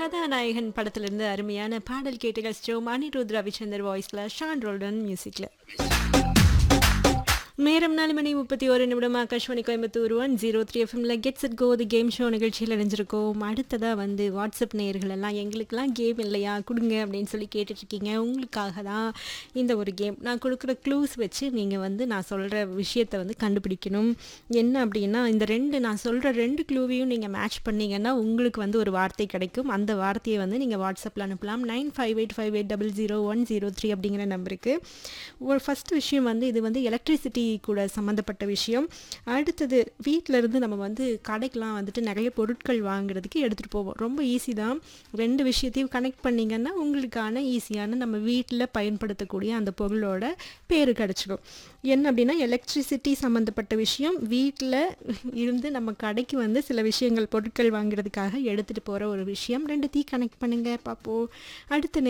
கதாநாயகன் படத்திலிருந்து அருமையான பாடல் கேட்டு ரசிச்சோம் அனிருத் ரவிச்சந்தர் வாய்ஸ்ல ஷான் ரோல்டன் மியூசிக்ல நேரம் நாலு மணி முப்பத்தி ஒரு நிமிடம் Akashvani Coimbatore one zero three எஃப்எம்ல gets it go the game show நிகழ்ச்சியில் இணைஞ்சிருக்கோம் அடுத்ததாக வந்து வாட்ஸ்அப் நேயர்கள் எல்லாம் எங்களுக்கெல்லாம் கேம் இல்லையா கொடுங்க அப்படின்னு சொல்லி கேட்டுட்ருக்கீங்க உங்களுக்காக தான் இந்த ஒரு கேம் நான் கொடுக்குற க்ளூஸ் வச்சு நீங்கள் வந்து நான் சொல்கிற விஷயத்தை வந்து கண்டுபிடிக்கணும் என்ன அப்படின்னா இந்த ரெண்டு நான் சொல்கிற ரெண்டு க்ளூவையும் நீங்கள் மேட்ச் பண்ணீங்கன்னா உங்களுக்கு வந்து ஒரு வார்த்தை கிடைக்கும் அந்த வார்த்தையை வந்து நீங்கள் வாட்ஸ்அப்பில் அனுப்பலாம் nine five eight five eight double zero one zero three அப்படிங்கிற நம்பருக்கு ஒரு ஃபஸ்ட் விஷயம் வந்து இது வந்து எலக்ட்ரிசிட்டி கூட சம்மந்தப்பட்ட விஷயம் அடுத்தது வீட்டில் இருந்து நம்ம வந்து கடைக்கெலாம் வந்துட்டு நிறைய பொருட்கள் வாங்குறதுக்கு எடுத்துகிட்டு போவோம் ரொம்ப ஈஸி தான் ரெண்டு விஷயத்தையும் கனெக்ட் பண்ணிங்கன்னா உங்களுக்கான ஈஸியான நம்ம வீட்டில் பயன்படுத்தக்கூடிய அந்த பொருளோட பேர் கிடச்சிடும் என்ன அப்படின்னா எலக்ட்ரிசிட்டி சம்மந்தப்பட்ட விஷயம் வீட்டில் இருந்து நம்ம கடைக்கு வந்து சில விஷயங்கள் பொருட்கள் வாங்குறதுக்காக எடுத்துகிட்டு போகிற ஒரு விஷயம் ரெண்டுத்தையும் கனெக்ட் பண்ணுங்கள் பார்ப்போம் அடுத்த